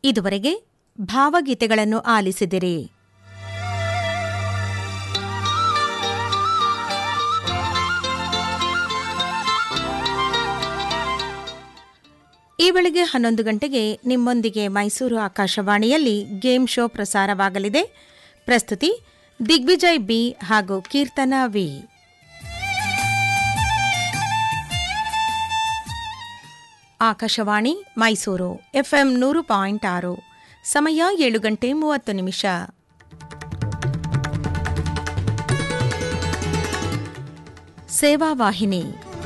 ಇದುವರೆಗೆ ಭಾವಗೀತೆಗಳನ್ನು ಆಲಿಸಿದಿರಿ ಈ ಬೆಳಗ್ಗೆ ಹನ್ನೊಂದು ಗಂಟೆಗೆ ನಿಮ್ಮೊಂದಿಗೆ ಮೈಸೂರು ಆಕಾಶವಾಣಿಯಲ್ಲಿ ಗೇಮ್ ಶೋ ಪ್ರಸಾರವಾಗಲಿದೆ ಪ್ರಸ್ತುತಿ ದಿಗ್ವಿಜಯ್ ಬಿ ಹಾಗೂ ಕೀರ್ತನಾ ವಿ ಆಕಾಶವಾಣಿ ಮೈಸೂರು ಎಫ್ಎಂ ನೂರು ಪಾಯಿಂಟ್ ಆರು ಸಮಯ ಏಳು ಗಂಟೆ ಮೂವತ್ತು ನಿಮಿಷ ಸೇವಾ ವಾಹಿನಿ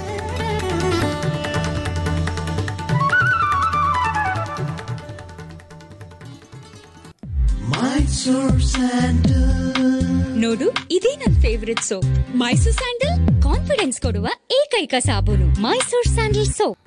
ನೋಡು ಇದೇ ನನ್ favourite soap Mysore sandal confidence ಕೊಡುವ ಏಕೈಕ ಸಾಬೂನು ಮೈಸೂರ್ ಸ್ಯಾಂಡಲ್ ಸೋಪ್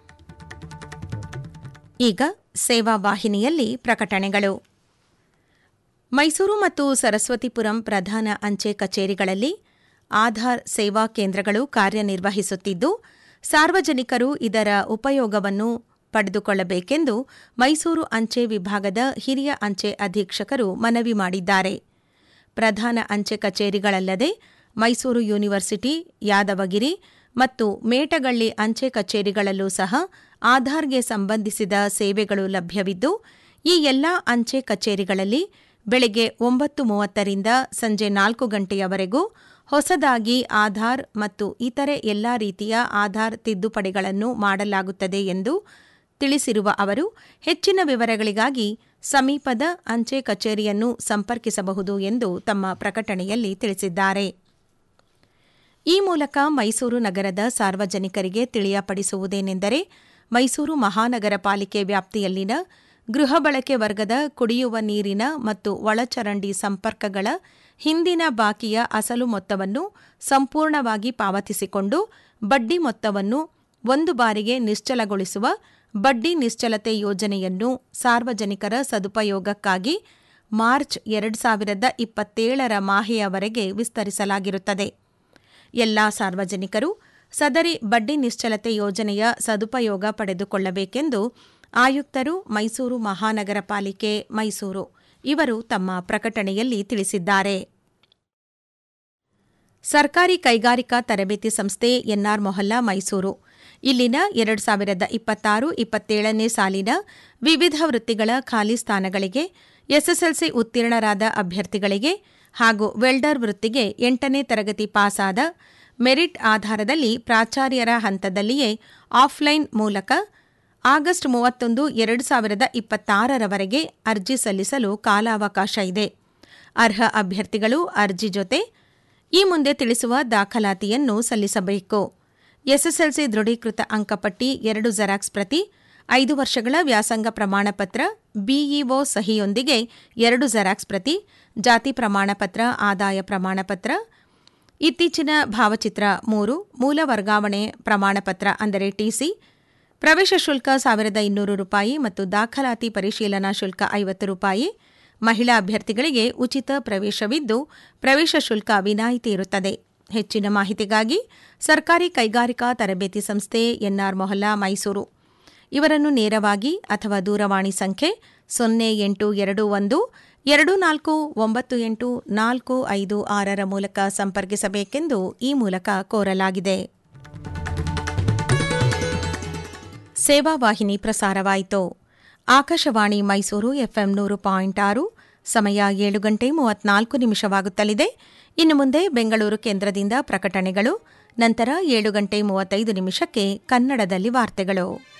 ಈಗ ಸೇವಾ ವಾಹಿನಿಯಲ್ಲಿ ಪ್ರಕಟಣೆಗಳು ಮೈಸೂರು ಮತ್ತು ಸರಸ್ವತಿಪುರಂ ಪ್ರಧಾನ ಅಂಚೆ ಕಚೇರಿಗಳಲ್ಲಿ ಆಧಾರ್ ಸೇವಾ ಕೇಂದ್ರಗಳು ಕಾರ್ಯನಿರ್ವಹಿಸುತ್ತಿದ್ದು ಸಾರ್ವಜನಿಕರು ಇದರ ಉಪಯೋಗವನ್ನು ಪಡೆದುಕೊಳ್ಳಬೇಕೆಂದು ಮೈಸೂರು ಅಂಚೆ ವಿಭಾಗದ ಹಿರಿಯ ಅಂಚೆ ಅಧೀಕ್ಷಕರು ಮನವಿ ಮಾಡಿದ್ದಾರೆ ಪ್ರಧಾನ ಅಂಚೆ ಕಚೇರಿಗಳಲ್ಲದೆ ಮೈಸೂರು ಯೂನಿವರ್ಸಿಟಿ ಯಾದವಗಿರಿ ಮತ್ತು ಮೇಟಗಳ್ಳಿ ಅಂಚೆ ಕಚೇರಿಗಳಲ್ಲೂ ಸಹ ಆಧಾರ್ಗೆ ಸಂಬಂಧಿಸಿದ ಸೇವೆಗಳು ಲಭ್ಯವಿದ್ದು ಈ ಎಲ್ಲಾ ಅಂಚೆ ಕಚೇರಿಗಳಲ್ಲಿ ಬೆಳಗ್ಗೆ ಒಂಬತ್ತು ಮೂವತ್ತರಿಂದ ಸಂಜೆ ನಾಲ್ಕು ಗಂಟೆಯವರೆಗೂ ಹೊಸದಾಗಿ ಆಧಾರ್ ಮತ್ತು ಇತರೆ ಎಲ್ಲಾ ರೀತಿಯ ಆಧಾರ್ ತಿದ್ದುಪಡಿಗಳನ್ನು ಮಾಡಲಾಗುತ್ತದೆ ಎಂದು ತಿಳಿಸಿರುವ ಅವರು ಹೆಚ್ಚಿನ ವಿವರಗಳಿಗಾಗಿ ಸಮೀಪದ ಅಂಚೆ ಕಚೇರಿಯನ್ನು ಸಂಪರ್ಕಿಸಬಹುದು ಎಂದು ತಮ್ಮ ಪ್ರಕಟಣೆಯಲ್ಲಿ ತಿಳಿಸಿದ್ದಾರೆ ಈ ಮೂಲಕ ಮೈಸೂರು ನಗರದ ಸಾರ್ವಜನಿಕರಿಗೆ ತಿಳಿಯಪಡಿಸುವುದೇನೆಂದರೆ ಮೈಸೂರು ಮಹಾನಗರ ಪಾಲಿಕೆ ವ್ಯಾಪ್ತಿಯಲ್ಲಿನ ಗೃಹ ಬಳಕೆ ವರ್ಗದ ಕುಡಿಯುವ ನೀರಿನ ಮತ್ತು ಒಳಚರಂಡಿ ಸಂಪರ್ಕಗಳ ಹಿಂದಿನ ಬಾಕಿಯ ಅಸಲು ಮೊತ್ತವನ್ನು ಸಂಪೂರ್ಣವಾಗಿ ಪಾವತಿಸಿಕೊಂಡು ಬಡ್ಡಿ ಮೊತ್ತವನ್ನು ಒಂದು ಬಾರಿಗೆ ನಿಶ್ಚಲಗೊಳಿಸುವ ಬಡ್ಡಿ ನಿಶ್ಚಲತೆ ಯೋಜನೆಯನ್ನು ಸಾರ್ವಜನಿಕರ ಸದುಪಯೋಗಕ್ಕಾಗಿ ಮಾರ್ಚ್ ಎರಡು ಸಾವಿರದ ಇಪ್ಪತ್ತೇಳರ ಮಾಹೆಯವರೆಗೆ ವಿಸ್ತರಿಸಲಾಗಿರುತ್ತದೆ ಎಲ್ಲಾ ಸಾರ್ವಜನಿಕರು ಸದರಿ ಬಡ್ಡಿ ನಿಶ್ಚಲತೆ ಯೋಜನೆಯ ಸದುಪಯೋಗ ಪಡೆದುಕೊಳ್ಳಬೇಕೆಂದು ಆಯುಕ್ತರು ಮೈಸೂರು ಮಹಾನಗರ ಪಾಲಿಕೆ ಮೈಸೂರು ಇವರು ತಮ್ಮ ಪ್ರಕಟಣೆಯಲ್ಲಿ ತಿಳಿಸಿದ್ದಾರೆ ಸರ್ಕಾರಿ ಕೈಗಾರಿಕಾ ತರಬೇತಿ ಸಂಸ್ಥೆ ಎನ್ಆರ್ ಮೊಹಲ್ಲಾ ಮೈಸೂರು ಇಲ್ಲಿನ ಎರಡು ಸಾವಿರದ ಇಪ್ಪತ್ತಾರು ಇಪ್ಪತ್ತೇಳನೇ ಸಾಲಿನ ವಿವಿಧ ವೃತ್ತಿಗಳ ಖಾಲಿ ಸ್ಥಾನಗಳಿಗೆ ಎಸ್ಎಸ್ಎಲ್ಸಿ ಉತ್ತೀರ್ಣರಾದ ಅಭ್ಯರ್ಥಿಗಳಿಗೆ ಹಾಗೂ ವೆಲ್ಡರ್ ವೃತ್ತಿಗೆ ಎಂಟನೇ ತರಗತಿ ಪಾಸಾದ ಮೆರಿಟ್ ಆಧಾರದಲ್ಲಿ ಪ್ರಾಚಾರ್ಯರ ಹಂತದಲ್ಲಿಯೇ ಆಫ್ಲೈನ್ ಮೂಲಕ ಆಗಸ್ಟ್ ಮೂವತ್ತೊಂದು ಎರಡು ಸಾವಿರದ ಇಪ್ಪತ್ತಾರರವರೆಗೆ ಅರ್ಜಿ ಸಲ್ಲಿಸಲು ಕಾಲಾವಕಾಶ ಇದೆ ಅರ್ಹ ಅಭ್ಯರ್ಥಿಗಳು ಅರ್ಜಿ ಜೊತೆ ಈ ಮುಂದೆ ತಿಳಿಸುವ ದಾಖಲಾತಿಯನ್ನು ಸಲ್ಲಿಸಬೇಕು ಎಸ್ಎಸ್ಎಲ್ಸಿ ದೃಢೀಕೃತ ಅಂಕಪಟ್ಟಿ ಎರಡು ಜೆರಾಕ್ಸ್ ಪ್ರತಿ ಐದು ವರ್ಷಗಳ ವ್ಯಾಸಂಗ ಪ್ರಮಾಣಪತ್ರ ಬಿಇಒ ಸಹಿಯೊಂದಿಗೆ ಎರಡು ಜೆರಾಕ್ಸ್ ಪ್ರತಿ ಜಾತಿ ಪ್ರಮಾಣಪತ್ರ ಆದಾಯ ಪ್ರಮಾಣಪತ್ರ ಇತ್ತೀಚಿನ ಭಾವಚಿತ್ರ ಮೂರು ಮೂಲ ವರ್ಗಾವಣೆ ಪ್ರಮಾಣಪತ್ರ ಅಂದರೆ ಟಿಸಿ ಪ್ರವೇಶ ಶುಲ್ಕ ಸಾವಿರದ ಇನ್ನೂರು ರೂಪಾಯಿ ಮತ್ತು ದಾಖಲಾತಿ ಪರಿಶೀಲನಾ ಶುಲ್ಕ ಐವತ್ತು ರೂಪಾಯಿ ಮಹಿಳಾ ಅಭ್ಯರ್ಥಿಗಳಿಗೆ ಉಚಿತ ಪ್ರವೇಶವಿದ್ದು ಪ್ರವೇಶ ಶುಲ್ಕ ವಿನಾಯಿತಿ ಇರುತ್ತದೆ ಹೆಚ್ಚಿನ ಮಾಹಿತಿಗಾಗಿ ಸರ್ಕಾರಿ ಕೈಗಾರಿಕಾ ತರಬೇತಿ ಸಂಸ್ಥೆ ಎನ್ಆರ್ ಮೊಹಲ್ಲಾ ಮೈಸೂರು ಇವರನ್ನು ನೇರವಾಗಿ ಅಥವಾ ದೂರವಾಣಿ ಸಂಖ್ಯೆ ಸೊನ್ನೆ ಎಂಟು ಎರಡು ಒಂದು ಎರಡು ನಾಲ್ಕು ಒಂಬತ್ತು ಎಂಟು ನಾಲ್ಕು ಐದು ಆರರ ಮೂಲಕ ಸಂಪರ್ಕಿಸಬೇಕೆಂದು ಈ ಮೂಲಕ ಕೋರಲಾಗಿದೆ ಸೇವಾ ವಾಹಿನಿ ಪ್ರಸಾರವಾಯಿತು ಆಕಾಶವಾಣಿ ಮೈಸೂರು ಎಫ್ಎಂ ನೂರು ಪಾಯಿಂಟ್ ಆರು ಸಮಯ ಏಳು ಗಂಟೆ ಮೂವತ್ನಾಲ್ಕು ನಿಮಿಷವಾಗುತ್ತಲಿದೆ ಇನ್ನು ಮುಂದೆ ಬೆಂಗಳೂರು ಕೇಂದ್ರದಿಂದ ಪ್ರಕಟಣೆಗಳು ನಂತರ ಏಳು ಗಂಟೆ ಮೂವತ್ತೈದು ನಿಮಿಷಕ್ಕೆ ಕನ್ನಡದಲ್ಲಿ ವಾರ್ತೆಗಳು